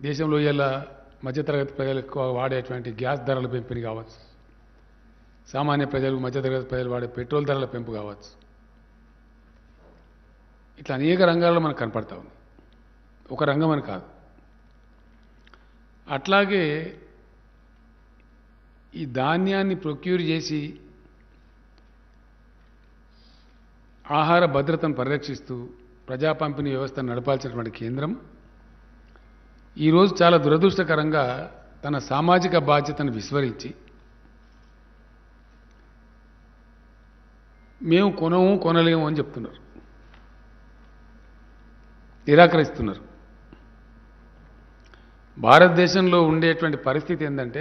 దేశంలో ఇలా మధ్యతరగతి ప్రజలు ఎక్కువ వాడేటువంటి గ్యాస్ ధరల పెంపుని కావచ్చు సామాన్య ప్రజలు మధ్యతరగతి ప్రజలు వాడే పెట్రోల్ ధరల పెంపు కావచ్చు ఇట్లా అనేక రంగాల్లో మనకు కనపడతా ఉంది ఒక రంగం అని కాదు అట్లాగే ఈ ధాన్యాన్ని ప్రొక్యూర్ చేసి ఆహార భద్రతను పరిరక్షిస్తూ ప్రజా పంపిణీ వ్యవస్థను నడపాల్సినటువంటి కేంద్రం ఈరోజు చాలా దురదృష్టకరంగా తన సామాజిక బాధ్యతను విస్మరించి మేము కొనము కొనలేము అని చెప్తున్నారు నిరాకరిస్తున్నారు భారతదేశంలో ఉండేటువంటి పరిస్థితి ఏంటంటే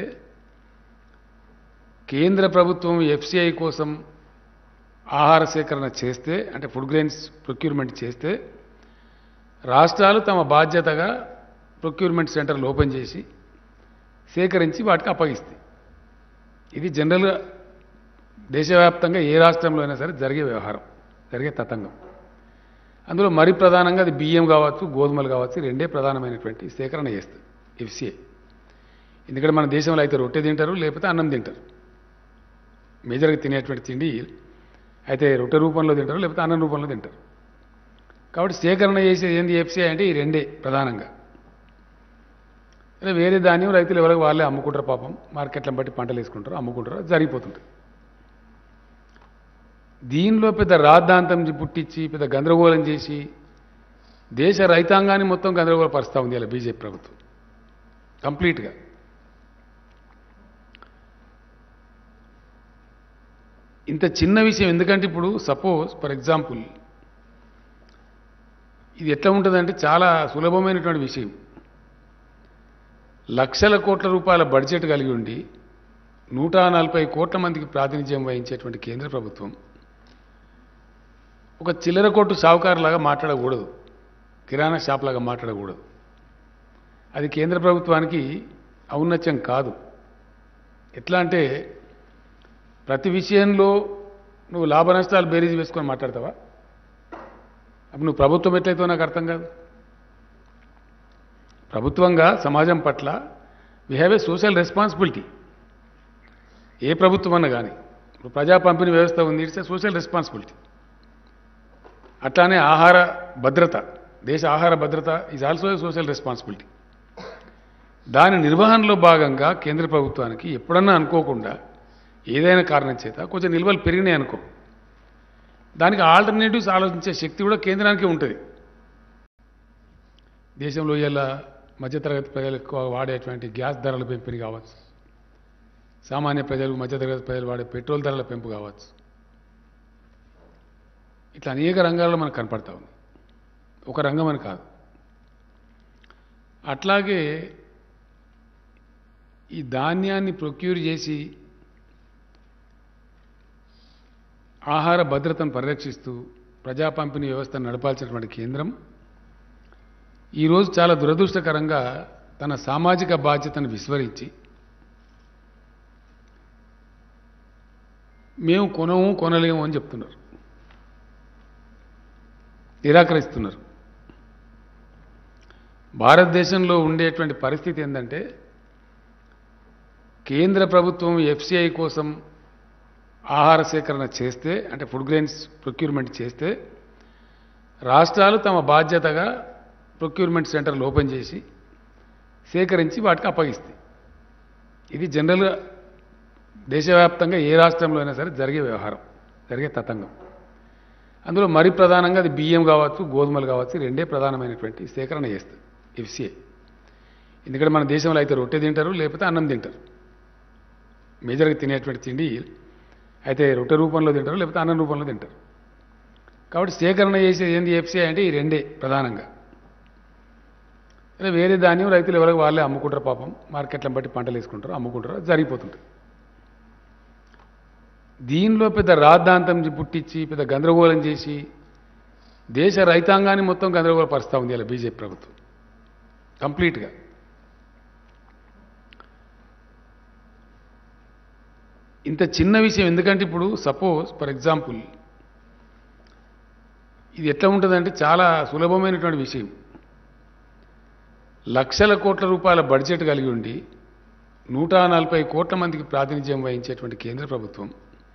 కేంద్ర ప్రభుత్వం ఎఫ్సిఐ కోసం ఆహార సేకరణ చేస్తే అంటే ఫుడ్ గ్రెయిన్స్ ప్రొక్యూర్మెంట్ చేస్తే రాష్ట్రాలు తమ బాధ్యతగా ప్రొక్యూర్మెంట్ సెంటర్లు ఓపెన్ చేసి సేకరించి వాటికి అప్పగిస్తాయి ఇది జనరల్గా దేశవ్యాప్తంగా ఏ రాష్ట్రంలో అయినా సరే జరిగే వ్యవహారం జరిగే తతంగం అందులో మరి ప్రధానంగా అది బియ్యం కావచ్చు గోధుమలు కావచ్చు ఈ రెండే ప్రధానమైనటువంటి సేకరణ చేస్తుంది ఎఫ్సిఐ ఎందుకంటే మన దేశంలో అయితే రొట్టె తింటారు లేకపోతే అన్నం తింటారు మేజర్గా తినేటువంటి తిండి అయితే రొట్టె రూపంలో తింటారు లేకపోతే అన్నం రూపంలో తింటారు కాబట్టి సేకరణ చేసేది ఏంది ఎఫ్సిఐ అంటే ఈ రెండే ప్రధానంగా ఇలా వేరే ధాన్యం రైతులు ఎవరికి వాళ్ళే అమ్ముకుంటారు పాపం మార్కెట్లను బట్టి పంటలు వేసుకుంటారు అమ్ముకుంటారు అది జరిగిపోతుంటుంది దీనిలో పెద్ద రాద్ధాంతం పుట్టించి పెద్ద గందరగోళం చేసి దేశ రైతాంగాన్ని మొత్తం గందరగోళపరుస్తూ ఉంది ఇలా బీజేపీ ప్రభుత్వం కంప్లీట్గా ఇంత చిన్న విషయం ఎందుకంటే ఇప్పుడు సపోజ్ ఫర్ ఎగ్జాంపుల్ ఇది ఎట్లా ఉంటుందంటే చాలా సులభమైనటువంటి విషయం లక్షల కోట్ల రూపాయల బడ్జెట్ కలిగి ఉండి నూట నలభై కోట్ల మందికి ప్రాతినిధ్యం వహించేటువంటి కేంద్ర ప్రభుత్వం ఒక చిల్లర కొట్టు షావుకారులాగా మాట్లాడకూడదు కిరాణా షాప్ లాగా మాట్లాడకూడదు అది కేంద్ర ప్రభుత్వానికి ఔన్నత్యం కాదు ఎట్లా అంటే ప్రతి విషయంలో నువ్వు లాభ నష్టాలు బేరీజ్ వేసుకొని మాట్లాడతావా అప్పుడు నువ్వు ప్రభుత్వం ఎట్లయితే నాకు అర్థం కాదు ప్రభుత్వంగా సమాజం పట్ల we have a social responsibility a ప్రభుత్వం అన్నా కానీ ఇప్పుడు ప్రజా పంపిణీ వ్యవస్థ ఉంది ఇట్స్ ఏ సోషల్ రెస్పాన్సిబిలిటీ అట్లానే ఆహార భద్రత దేశ ఆహార భద్రత is also a social responsibility దాని నిర్వహణలో భాగంగా కేంద్ర ప్రభుత్వానికి ఎప్పుడన్నా అనుకోకుండా ఏదైనా కారణం చేత కొంచెం నిల్వలు పెరిగినాయి అనుకో దానికి ఆల్టర్నేటివ్స్ ఆలోచించే శక్తి కూడా కేంద్రానికి ఉంటుంది దేశంలో ఇలా మధ్యతరగతి ప్రజలు ఎక్కువ వాడేటువంటి గ్యాస్ ధరల పెంపుని కావచ్చు సామాన్య ప్రజలు మధ్యతరగతి ప్రజలు వాడే పెట్రోల్ ధరల పెంపు కావచ్చు ఇట్లా అనేక రంగాల్లో మనకు కనపడతా ఉంది ఒక రంగం అని కాదు అట్లాగే ఈ ధాన్యాన్ని ప్రొక్యూర్ చేసి ఆహార భద్రతను పరిరక్షిస్తూ ప్రజా పంపిణీ వ్యవస్థను నడపాల్సినటువంటి కేంద్రం ఈరోజు చాలా దురదృష్టకరంగా తన సామాజిక బాధ్యతను విస్మరించి మేము కొనము కొనలేము అని చెప్తున్నారు నిరాకరిస్తున్నారు భారతదేశంలో ఉండేటువంటి పరిస్థితి ఏంటంటే కేంద్ర ప్రభుత్వం ఎఫ్సిఐ కోసం ఆహార సేకరణ చేస్తే అంటే ఫుడ్ గ్రెయిన్స్ ప్రొక్యూర్మెంట్ చేస్తే రాష్ట్రాలు తమ బాధ్యతగా ప్రొక్యూర్మెంట్ సెంటర్లు ఓపెన్ చేసి సేకరించి వాటికి అప్పగిస్తాయి ఇది జనరల్గా దేశవ్యాప్తంగా ఏ రాష్ట్రంలో అయినా సరే జరిగే వ్యవహారం జరిగే తతంగం అందులో మరి ప్రధానంగా అది బియ్యం కావచ్చు గోధుమలు కావచ్చు ఈ రెండే ప్రధానమైనటువంటి సేకరణ చేస్తుంది ఎఫ్సిఐ ఎందుకంటే మన దేశంలో అయితే రొట్టె తింటారు లేకపోతే అన్నం తింటారు మేజర్గా తినేటువంటి తిండి అయితే రొట్టె రూపంలో తింటారు లేకపోతే అన్నం రూపంలో తింటారు కాబట్టి సేకరణ చేసేది ఏంది ఎఫ్సిఐ అంటే ఈ రెండే ప్రధానంగా ఇలా వేరే ధాన్యం రైతులు ఎవరికి వాళ్ళే అమ్ముకుంటారు పాపం మార్కెట్లను బట్టి పంటలు వేసుకుంటారు అమ్ముకుంటారు అది జరిగిపోతుంటుంది దీనిలో పెద్ద రాద్ధాంతం పుట్టించి పెద్ద గందరగోళం చేసి దేశ రైతాంగాన్ని మొత్తం గందరగోళపరుస్తూ ఉంది ఇలా బీజేపీ ప్రభుత్వం కంప్లీట్గా ఇంత చిన్న విషయం ఎందుకంటే ఇప్పుడు సపోజ్ ఫర్ ఎగ్జాంపుల్ ఇది ఎట్లా ఉంటుందంటే చాలా సులభమైనటువంటి విషయం లక్షల కోట్ల రూపాయల బడ్జెట్ కలిగి ఉండి నూట నలభై కోట్ల మందికి ప్రాతినిధ్యం వహించేటువంటి కేంద్ర ప్రభుత్వం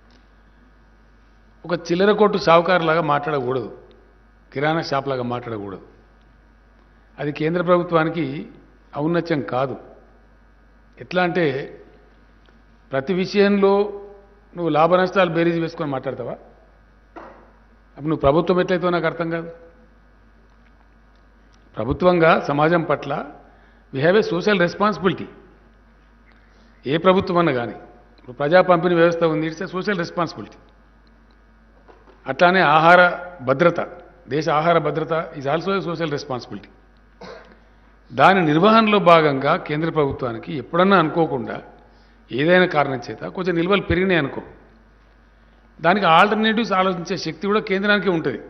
ఒక చిల్లర కొట్టు సావుకారులాగా మాట్లాడకూడదు కిరాణా షాప్ లాగా మాట్లాడకూడదు అది కేంద్ర ప్రభుత్వానికి ఔన్నత్యం కాదు ఎట్లా అంటే ప్రతి విషయంలో నువ్వు లాభ నష్టాలు బేరీజ్ వేసుకొని మాట్లాడతావా అప్పుడు నువ్వు ప్రభుత్వం ఎట్లయితే నాకు అర్థం కాదు ప్రభుత్వంగా సమాజం పట్ల we have a social responsibility a ప్రభుత్వం అన్నా కానీ ఇప్పుడు ప్రజా పంపిణీ వ్యవస్థ ఉంది ఇట్స్ ఏ సోషల్ రెస్పాన్సిబిలిటీ అట్లానే ఆహార భద్రత దేశ ఆహార భద్రత is also a social responsibility దాని నిర్వహణలో భాగంగా కేంద్ర ప్రభుత్వానికి ఎప్పుడన్నా అనుకోకుండా ఏదైనా కారణం చేత కొంచెం నిల్వలు పెరిగినాయి అనుకో దానికి ఆల్టర్నేటివ్స్ ఆలోచించే శక్తి కూడా కేంద్రానికి ఉంటుంది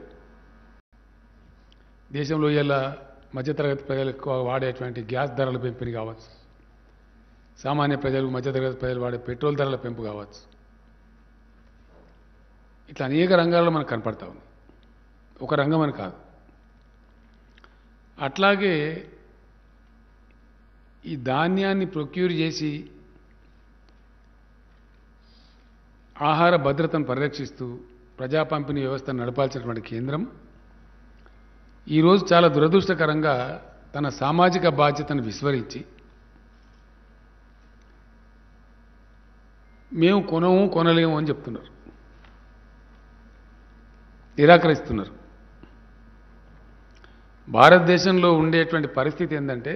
దేశంలో ఇలా మధ్యతరగతి ప్రజలు ఎక్కువ వాడేటువంటి గ్యాస్ ధరల పెంపుని కావచ్చు సామాన్య ప్రజలు మధ్యతరగతి ప్రజలు వాడే పెట్రోల్ ధరల పెంపు కావచ్చు ఇట్లా అనేక రంగాల్లో మనకు కనపడతా ఉంది ఒక రంగం అని కాదు అట్లాగే ఈ ధాన్యాన్ని ప్రొక్యూర్ చేసి ఆహార భద్రతను పరిరక్షిస్తూ ప్రజా పంపిణీ వ్యవస్థను నడపాల్సినటువంటి కేంద్రం ఈరోజు చాలా దురదృష్టకరంగా తన సామాజిక బాధ్యతను విస్మరించి మేము కొనము కొనలేము అని చెప్తున్నారు నిరాకరిస్తున్నారు భారతదేశంలో ఉండేటువంటి పరిస్థితి ఏంటంటే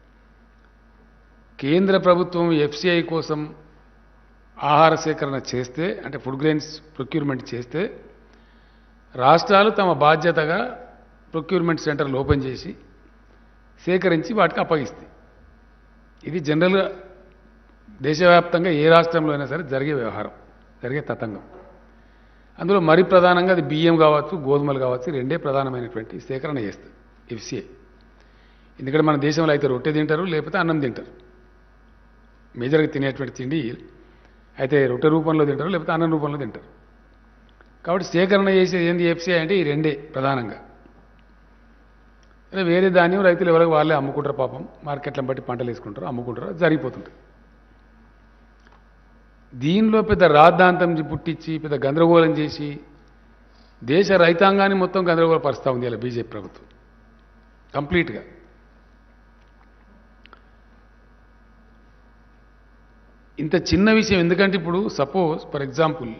కేంద్ర ప్రభుత్వం ఎఫ్సిఐ కోసం ఆహార సేకరణ చేస్తే అంటే ఫుడ్ గ్రెయిన్స్ ప్రొక్యూర్మెంట్ చేస్తే రాష్ట్రాలు తమ బాధ్యతగా ప్రొక్యూర్మెంట్ సెంటర్లు ఓపెన్ చేసి సేకరించి వాటికి అప్పగిస్తాయి ఇది జనరల్గా దేశవ్యాప్తంగా ఏ రాష్ట్రంలో అయినా సరే జరిగే వ్యవహారం జరిగే తతంగం అందులో మరి ప్రధానంగా అది బియ్యం కావచ్చు గోధుమలు కావచ్చు రెండే ప్రధానమైనటువంటి సేకరణ చేస్తుంది ఎఫ్సిఐ ఎందుకంటే మన దేశంలో అయితే రొట్టె తింటారు లేకపోతే అన్నం తింటారు మేజర్గా తినేటువంటి తిండి అయితే రొట్టె రూపంలో తింటారు లేకపోతే అన్నం రూపంలో తింటారు కాబట్టి సేకరణ చేసేది ఏంది ఎఫ్సిఐ అంటే ఈ రెండే ప్రధానంగా అదే వేరే ధాన్యం రైతులు ఎవరికి వాళ్ళే అమ్ముకుంటారు పాపం మార్కెట్లను బట్టి పంటలు వేసుకుంటారు అమ్ముకుంటారు అది జరిగిపోతుంటుంది దీనిలో పెద్ద రాద్ధాంతం పుట్టించి పెద్ద గందరగోళం చేసి దేశ రైతాంగాన్ని మొత్తం గందరగోళపరుస్తూ ఉంది ఇలా బీజేపీ ప్రభుత్వం కంప్లీట్గా ఇంత చిన్న విషయం ఎందుకంటే ఇప్పుడు సపోజ్ ఫర్ ఎగ్జాంపుల్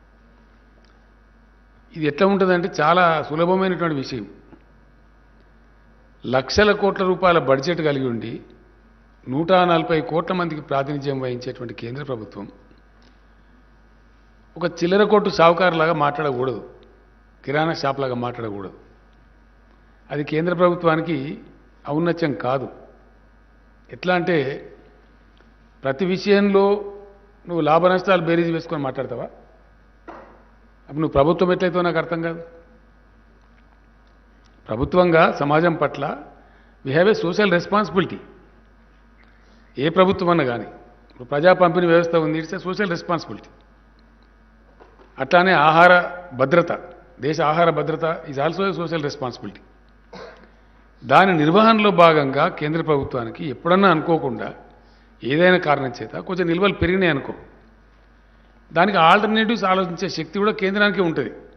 ఇది ఎట్లా ఉంటుందంటే చాలా సులభమైనటువంటి విషయం లక్షల కోట్ల రూపాయల బడ్జెట్ కలిగి ఉండి నూట నలభై కోట్ల మందికి ప్రాతినిధ్యం వహించేటువంటి కేంద్ర ప్రభుత్వం ఒక చిల్లర కొట్టు సావుకారులాగా మాట్లాడకూడదు కిరాణా షాప్ లాగా మాట్లాడకూడదు అది కేంద్ర ప్రభుత్వానికి ఔన్నత్యం కాదు ఎట్లా అంటే ప్రతి విషయంలో నువ్వు లాభ నష్టాలు బేరీజ్ వేసుకొని మాట్లాడతావా అప్పుడు నువ్వు ప్రభుత్వం ఎట్లయితే నాకు అర్థం కాదు ప్రభుత్వంగా సమాజం పట్ల we have a social responsibility a ప్రభుత్వం అన్నా కానీ ఇప్పుడు ప్రజా పంపిణీ వ్యవస్థ ఉంది ఇట్స్ ఏ సోషల్ రెస్పాన్సిబిలిటీ అట్లానే ఆహార భద్రత దేశ ఆహార భద్రత is also a social responsibility దాని నిర్వహణలో భాగంగా కేంద్ర ప్రభుత్వానికి ఎప్పుడన్నా అనుకోకుండా ఏదైనా కారణం చేత కొంచెం నిల్వలు పెరిగినాయి అనుకో దానికి ఆల్టర్నేటివ్స్ ఆలోచించే శక్తి కూడా కేంద్రానికి ఉంటుంది